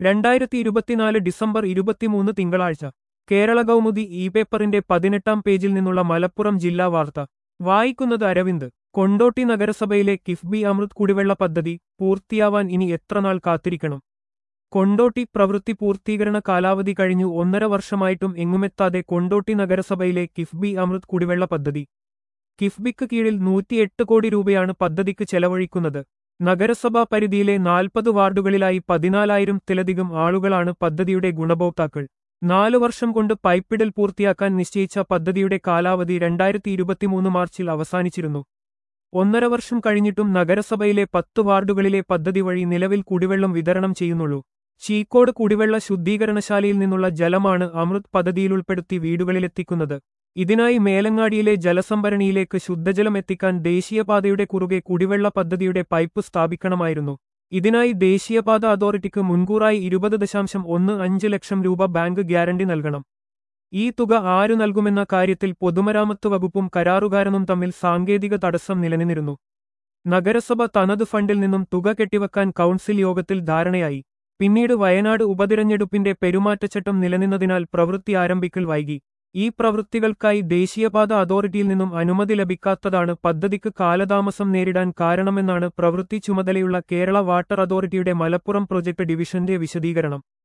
രണ്ടായിരത്തി ഇരുപത്തിനാല് ഡിസംബർ ഇരുപത്തിമൂന്ന് തിങ്കളാഴ്ച കേരള കൗമുദി ഇ പേപ്പറിന്റെ പതിനെട്ടാം പേജിൽ നിന്നുള്ള മലപ്പുറം ജില്ലാ വാർത്ത വായിക്കുന്നത് അരവിന്ദ് കൊണ്ടോട്ടി നഗരസഭയിലെ കിഫ്ബി അമൃത് കുടിവെള്ള പദ്ധതി പൂർത്തിയാവാൻ ഇനി എത്ര നാൾ കാത്തിരിക്കണം കൊണ്ടോട്ടി പ്രവൃത്തി പൂർത്തീകരണ കാലാവധി കഴിഞ്ഞു ഒന്നര വർഷമായിട്ടും എങ്ങുമെത്താതെ കൊണ്ടോട്ടി നഗരസഭയിലെ കിഫ്ബി അമൃത് കുടിവെള്ള പദ്ധതി കിഫ്ബിക്ക് കീഴിൽ നൂറ്റിയെട്ട് കോടി രൂപയാണ് പദ്ധതിക്ക് ചെലവഴിക്കുന്നത് നഗരസഭാ പരിധിയിലെ നാൽപ്പത് വാർഡുകളിലായി പതിനാലായിരത്തിലധികം ആളുകളാണ് പദ്ധതിയുടെ ഗുണഭോക്താക്കൾ നാലു വർഷം കൊണ്ട് പൈപ്പിടൽ പൂർത്തിയാക്കാൻ നിശ്ചയിച്ച പദ്ധതിയുടെ കാലാവധി രണ്ടായിരത്തി ഇരുപത്തിമൂന്ന് മാർച്ചിൽ അവസാനിച്ചിരുന്നു ഒന്നര വർഷം കഴിഞ്ഞിട്ടും നഗരസഭയിലെ പത്ത് വാർഡുകളിലെ പദ്ധതി വഴി നിലവിൽ കുടിവെള്ളം വിതരണം ചെയ്യുന്നുള്ളൂ ചീക്കോട് കുടിവെള്ള ശുദ്ധീകരണശാലയിൽ നിന്നുള്ള ജലമാണ് അമൃത് പദ്ധതിയിലുൾപ്പെടുത്തി വീടുകളിലെത്തിക്കുന്നത് ഇതിനായി മേലങ്ങാടിയിലെ ജലസംഭരണിയിലേക്ക് ശുദ്ധജലം എത്തിക്കാൻ ദേശീയപാതയുടെ കുറുകെ കുടിവെള്ള പദ്ധതിയുടെ പൈപ്പ് സ്ഥാപിക്കണമായിരുന്നു ഇതിനായി ദേശീയപാത അതോറിറ്റിക്ക് മുൻകൂറായി ഇരുപത് ദശാംശം ഒന്ന് അഞ്ച് ലക്ഷം രൂപ ബാങ്ക് ഗ്യാരണ്ടി നൽകണം ഈ തുക ആരു നൽകുമെന്ന കാര്യത്തിൽ പൊതുമരാമത്ത് വകുപ്പും കരാറുകാരനും തമ്മിൽ സാങ്കേതിക തടസ്സം നിലനിന്നിരുന്നു നഗരസഭ തനത് ഫണ്ടിൽ നിന്നും തുക കെട്ടിവെക്കാൻ കൗൺസിൽ യോഗത്തിൽ ധാരണയായി പിന്നീട് വയനാട് ഉപതിരഞ്ഞെടുപ്പിന്റെ പെരുമാറ്റച്ചട്ടം നിലനിന്നതിനാൽ പ്രവൃത്തി ആരംഭിക്കൽ വൈകി ഈ പ്രവൃത്തികൾക്കായി ദേശീയപാത അതോറിറ്റിയിൽ നിന്നും അനുമതി ലഭിക്കാത്തതാണ് പദ്ധതിക്ക് കാലതാമസം നേരിടാൻ കാരണമെന്നാണ് പ്രവൃത്തി ചുമതലയുള്ള കേരള വാട്ടർ അതോറിറ്റിയുടെ മലപ്പുറം പ്രൊജക്ട് ഡിവിഷന്റെ വിശദീകരണം